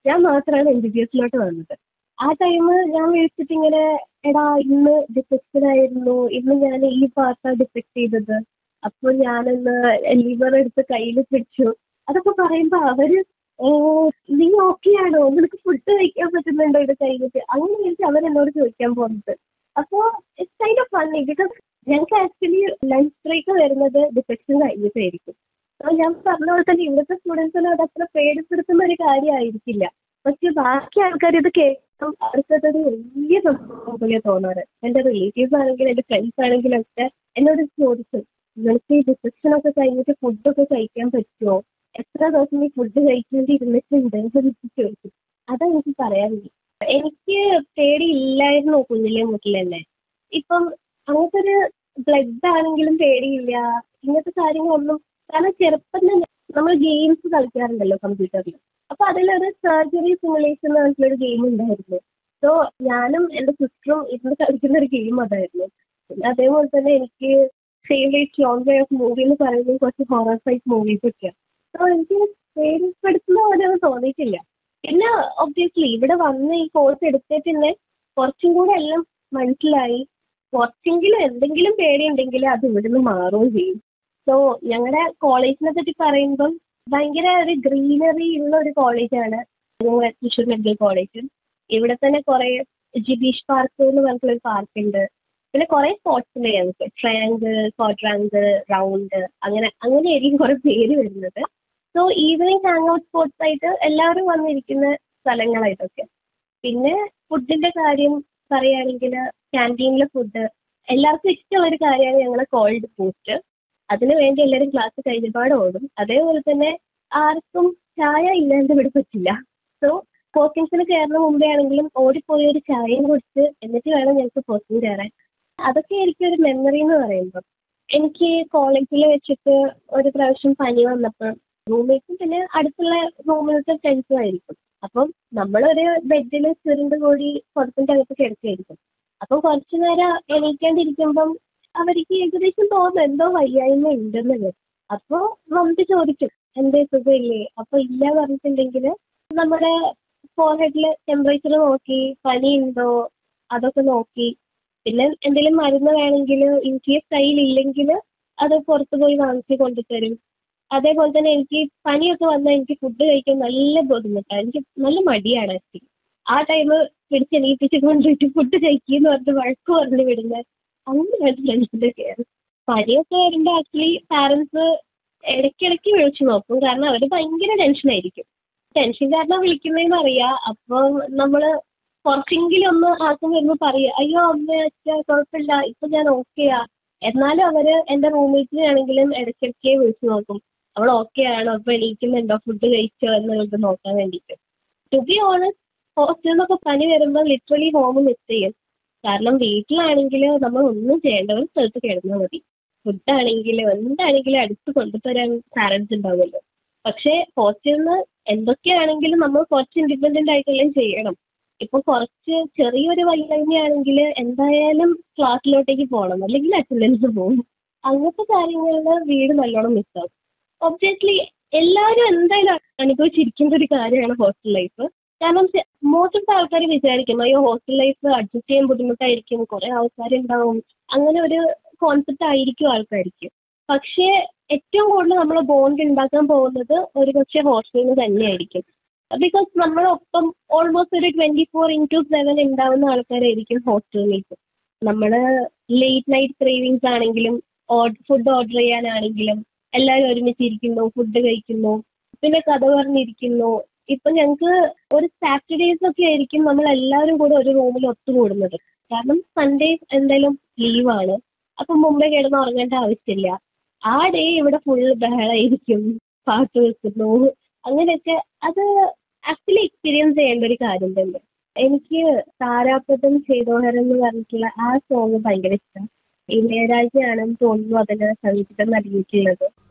ഞാൻ മാത്രമാണ് M B B എസിലോട്ട് വന്നത് ആ ടൈം ഞാൻ വിളിച്ചിട്ട് ഇങ്ങനെ എടാ ഇന്ന് ഡിഫക്റ്റഡ് ആയിരുന്നു ഇന്ന് ഞാൻ ഈ പാർട്ടാണ് ഡിഫക്ട് ചെയ്തത് അപ്പോൾ ഞാനൊന്ന് ലിവർ എടുത്ത് കയ്യിൽ പിടിച്ചു അതൊക്കെ പറയുമ്പോൾ അവര് ഓ നീ ഓക്കെ ആണോ നിനക്ക് ഫുഡ് കഴിക്കാൻ പറ്റുന്നുണ്ടോ ഇത് കഴിഞ്ഞിട്ട് അങ്ങനെ എനിക്ക് അവരെന്നോട് ചോദിക്കാൻ പോകുന്നത് അപ്പോൾ it's kind of funny because ഞങ്ങൾക്ക് ആക്ച്വലി ലഞ്ച് ബ്രേക്ക് വരുന്നത് ഡിഫക്ഷൻ കഴിഞ്ഞിട്ടായിരിക്കും അപ്പോൾ ഞാൻ പറഞ്ഞ പോലെ തന്നെ ഇവിടുത്തെ സ്റ്റുഡൻസിന് അത് അത്ര പേടിപ്പെടുത്തുന്ന ഒരു കാര്യമായിരിക്കില്ല പക്ഷെ ബാക്കി ആൾക്കാർ ഇത് കേൾക്കും അവർക്കതൊരു വലിയ സംഭവം പോലെ തോന്നാറ് എൻ്റെ റിലേറ്റീവ്സ് ആണെങ്കിലും എൻ്റെ ഫ്രണ്ട്സ് ആണെങ്കിലും ഒക്കെ എന്നോട് ചോദിച്ചു നിനക്ക് ഈ ഡിസ്ക്രിപ്ഷൻ ഒക്കെ കഴിഞ്ഞിട്ട് ഫുഡൊക്കെ കഴിക്കാൻ പറ്റുമോ എത്ര ദിവസം നീ ഫുഡ് കഴിക്കേണ്ടി ഇരുന്നിട്ടുണ്ട് എന്ന് ചോദിച്ചു അതാ എനിക്ക് പറയാനുള്ളത് എനിക്ക് പേടി ഇല്ലായിരുന്നു കുഞ്ഞിലെ മുതൽ തന്നെ ഇപ്പം അങ്ങനത്തെ ഒരു ബ്ലഡ് ആണെങ്കിലും പേടിയില്ല ഇങ്ങനത്തെ കാര്യങ്ങളൊന്നും കാരണം ചെറുപ്പം തന്നെ നമ്മൾ ഗെയിംസ് കളിക്കാറുണ്ടല്ലോ കമ്പ്യൂട്ടറിൽ അപ്പൊ അതിലൊരു സർജറി സിമുലേഷൻ എന്ന് പറഞ്ഞിട്ടൊരു ഗെയിം ഉണ്ടായിരുന്നു സോ ഞാനും എൻ്റെ സിസ്റ്ററും ഇരുന്ന് കളിക്കുന്ന ഒരു ഗെയിം അതായിരുന്നു പിന്നെ അതേപോലെ തന്നെ എനിക്ക് ഫേവറേറ്റ് ജോൺവേ ഓഫ് മൂവി എന്ന് പറയുന്നത് കുറച്ച് ഹൊറർ സൈറ്റ് മൂവീസ് ഒക്കെയാണ് സോ എനിക്ക് പേടിപ്പെടുത്തുന്ന പോലെ ഒന്നും തോന്നിയിട്ടില്ല പിന്നെ ഒബ്വിയസ്ലി ഇവിടെ വന്ന് ഈ കോഴ്സ് എടുത്തേ പിന്നെ കുറച്ചും കൂടെ എല്ലാം മനസ്സിലായി കുറച്ചെങ്കിലും എന്തെങ്കിലും പേടിയുണ്ടെങ്കിൽ അത് ഇവിടുന്ന് മാറുകയും ചെയ്യും സോ ഞങ്ങളുടെ കോളേജിനെ പറ്റി പറയുമ്പം ഭയങ്കര ഒരു ഗ്രീനറി ഉള്ള ഒരു കോളേജാണ് ഞങ്ങളുടെ തൃശ്ശൂർ മെഡിക്കൽ കോളേജ് ഇവിടെ തന്നെ കുറേ ജിബീഷ് പാർക്ക് എന്ന് പറഞ്ഞിട്ടുള്ള ഒരു പാർക്ക് ഉണ്ട് പിന്നെ കുറേ സ്പോർട്സ് ഉണ്ട് ഞങ്ങൾക്ക് ട്രയാങ്കിൾ ക്വാഡ്രാങ്കിൾ റൗണ്ട് അങ്ങനെ അങ്ങനെയായിരിക്കും കുറേ പേര് വരുന്നത് so evening hang out spots ആയിട്ട് എല്ലാവരും വന്നിരിക്കുന്ന സ്ഥലങ്ങളായിട്ടൊക്കെ പിന്നെ ഫുഡിന്റെ കാര്യം പറയുകയാണെങ്കിൽ ക്യാൻറ്റീനിലെ ഫുഡ് എല്ലാവർക്കും ഇഷ്ടമുള്ള ഒരു കാര്യമാണ് ഞങ്ങളുടെ കോൾഡ് പോസ്റ്റ് അതിന് വേണ്ടി എല്ലാവരും ക്ലാസ് കഴിഞ്ഞപാട് ഓടും അതേപോലെ തന്നെ ആർക്കും ചായ ഇല്ലാണ്ട് ഇവിടെ പറ്റില്ല സോ കോച്ചിങ്സിന് കയറുന്ന മുമ്പേ ആണെങ്കിലും ഓടിപ്പോയി ഒരു ചായയും കുടിച്ച് എന്നിട്ട് വേണം ഞങ്ങൾക്ക് കോച്ചിങ് കയറാൻ അതൊക്കെ ആയിരിക്കും ഒരു മെമ്മറി എന്ന് പറയുമ്പോൾ എനിക്ക് കോളേജിൽ വെച്ചിട്ട് ഒരു പ്രാവശ്യം പനി വന്നപ്പോൾ റൂംമേറ്റ്സും പിന്നെ അടുത്തുള്ള റൂമിലത്തെ ഫ്രണ്ട്സും ആയിരിക്കും അപ്പം നമ്മളൊരു ബെഡിൽ ചുരുണ്ട് കൂടി പുറത്തിൻ്റെ അകത്ത് കിടക്കുകയായിരിക്കും അപ്പം കുറച്ചു നേരം എണീക്കാണ്ടിരിക്കുമ്പം അവർക്ക് ഏകദേശം തോന്നും എന്തോ വയ്യായ്മ ഉണ്ടെന്നുള്ളത് അപ്പോൾ വന്നിട്ട് ചോദിക്കും എന്തേ സുഖമില്ലേ അപ്പോൾ ഇല്ല പറഞ്ഞിട്ടുണ്ടെങ്കിൽ നമ്മുടെ ഫോർഹെഡിൽ ടെമ്പറേച്ചർ നോക്കി പനി ഉണ്ടോ അതൊക്കെ നോക്കി പിന്നെ എന്തെങ്കിലും മരുന്ന് വേണമെങ്കിൽ ഇൻ കേസ് കയ്യിലില്ലെങ്കിൽ അത് പുറത്ത് പോയി വാങ്ങിച്ച് കൊണ്ടുതരും അതേപോലെ തന്നെ എനിക്ക് പനിയൊക്കെ വന്നാൽ എനിക്ക് ഫുഡ് കഴിക്കാൻ നല്ല ബുദ്ധിമുട്ടാണ് എനിക്ക് നല്ല മടിയാണ് ആക്ച്വലി ആ ടൈം പിടിച്ചെണീപ്പിച്ച് കൊണ്ടുപോയിട്ട് ഫുഡ് കഴിക്കുമെന്ന് പറഞ്ഞിട്ട് വഴക്ക് പറഞ്ഞ് വിടുന്നത് അങ്ങനെയാണ് ഫ്രണ്ട്സിൻ്റെ കെയർ പനിയൊക്കെ വരുമ്പോൾ ആക്ച്വലി പാരൻസ് ഇടയ്ക്കിടയ്ക്ക് വിളിച്ചു നോക്കും കാരണം അവർ ഭയങ്കര ടെൻഷനായിരിക്കും ടെൻഷൻ കാരണം വിളിക്കുന്നതെന്ന് അറിയാം അപ്പം നമ്മൾ കുറച്ചെങ്കിലും ഒന്ന് ആക്കം വരുമ്പോൾ പറയുക അയ്യോ അമ്മ അച്ഛ കുഴപ്പമില്ല ഇപ്പം ഞാൻ ഓക്കെയാ എന്നാലും അവർ എൻ്റെ റൂംമേറ്റിനാണെങ്കിലും ഇടയ്ക്കിടയ്ക്ക് വിളിച്ചു നോക്കും അവൾ ഓക്കെ ആണോ ഇപ്പോൾ എണീക്കുന്നുണ്ടോ ഫുഡ് കഴിച്ചോ എന്നുള്ളത് നോക്കാൻ വേണ്ടിയിട്ട് ടു ബി ഓണസ്റ്റ് ഹോസ്റ്റലിൽ നിന്നൊക്കെ പനി വരുമ്പോൾ ലിറ്ററലി ഹോം മിസ് ചെയ്യും കാരണം വീട്ടിലാണെങ്കിൽ നമ്മൾ ഒന്നും ചെയ്യേണ്ട ഒരു സ്ഥലത്ത് കിടന്നാൽ മതി ഫുഡാണെങ്കിലും എന്താണെങ്കിലും അടുത്ത് കൊണ്ടുതരാൻ പാരൻസ് ഉണ്ടാവുമല്ലോ പക്ഷേ ഹോസ്റ്റലിൽ നിന്ന് എന്തൊക്കെയാണെങ്കിലും നമ്മൾ കുറച്ച് ഇൻഡിപെൻഡൻ്റ് ആയിട്ടുള്ളത് ചെയ്യണം ഇപ്പോൾ കുറച്ച് ചെറിയൊരു വയ്യായ്മയാണെങ്കിൽ എന്തായാലും ക്ലാസ്സിലോട്ടേക്ക് പോകണം അല്ലെങ്കിൽ അറ്റൻഡൻസ് പോകും അങ്ങനത്തെ കാര്യങ്ങളിൽ വീട് നല്ലോണം മിസ്സാവും ഒബ്വിയസ്ലി എല്ലാവരും എന്തായാലും അനുഭവിച്ചിരിക്കുന്ന ഒരു കാര്യമാണ് ഹോസ്റ്റൽ ലൈഫ് കാരണം മോസ്റ്റ് ഓഫ് ആൾക്കാർ വിചാരിക്കും അയ്യോ ഹോസ്റ്റൽ ലൈഫ് അഡ്ജസ്റ്റ് ചെയ്യാൻ ബുദ്ധിമുട്ടായിരിക്കും കുറേ ആൾക്കാരുണ്ടാവും അങ്ങനെ ഒരു കോൺസെപ്റ്റ് ആയിരിക്കും ആൾക്കാർക്ക് പക്ഷേ ഏറ്റവും കൂടുതൽ നമ്മൾ ബോണ്ട് ഉണ്ടാക്കാൻ പോകുന്നത് ഒരു പക്ഷേ ഹോസ്റ്റലിൽ നിന്ന് തന്നെയായിരിക്കും ബിക്കോസ് നമ്മളൊപ്പം ഓൾമോസ്റ്റ് ഒരു ട്വൻറ്റി ഫോർ ഇൻറ്റു സെവൻ ഉണ്ടാവുന്ന ആൾക്കാരായിരിക്കും ഹോസ്റ്റലിലേക്ക് നമ്മൾ ലേറ്റ് നൈറ്റ് ക്രേവിങ്സ് ആണെങ്കിലും ഫുഡ് ഓർഡർ ചെയ്യാനാണെങ്കിലും എല്ലാവരും ഒരുമിച്ചിരിക്കുന്നു ഫുഡ് കഴിക്കുന്നു പിന്നെ കഥ പറഞ്ഞിരിക്കുന്നു ഇപ്പം ഞങ്ങൾക്ക് ഒരു സാറ്റർഡേസ് ഒക്കെ ആയിരിക്കും നമ്മൾ എല്ലാവരും കൂടെ ഒരു റൂമിൽ ഒത്തുകൂടുന്നത് കാരണം സൺഡേസ് എന്തായാലും ലീവാണ് അപ്പം മുമ്പേ കിടന്ന് ഉറങ്ങേണ്ട ആവശ്യമില്ല ആ ഡേ ഇവിടെ ഫുൾ ബഹളമായിരിക്കും പാട്ട് വെക്കുന്നു അങ്ങനെയൊക്കെ അത് ആക്ച്വലി എക്സ്പീരിയൻസ് ചെയ്യേണ്ട ഒരു കാര്യം തന്നെ എനിക്ക് താരാപഥം ചെയ്തോഹരം എന്ന് പറഞ്ഞിട്ടുള്ള ആ സോങ് ഭയങ്കര ഇഷ്ടം ഇളയരാജയാണെന്ന് തോന്നുന്നു അതിന് സംഗീതം നൽകിയിട്ടുള്ളത്